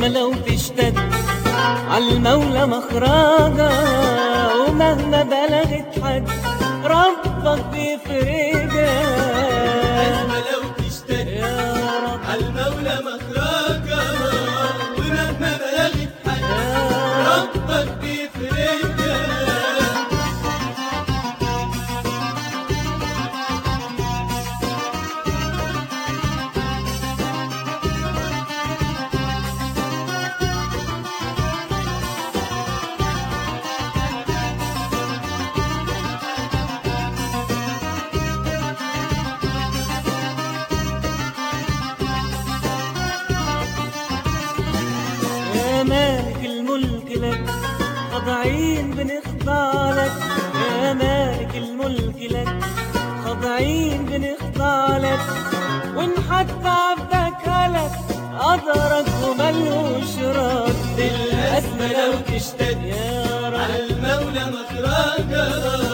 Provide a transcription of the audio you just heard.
الأزمة لو تشتد عالمولى مخرجة ومهما بلغت حد ربك بيفرجها الأزمة لو تشتد يا رب عالمولى مخرجة ومهما بلغت حد يا ربك بيفرجها يا مالك الملك لك خاضعين بنخضع لك يا مالك الملك لك خاضعين بنخضع لك وان حتى عبدك هلك قدرك وملوش رد الأزمة لو تشتد يا رب عالمولى مخرجة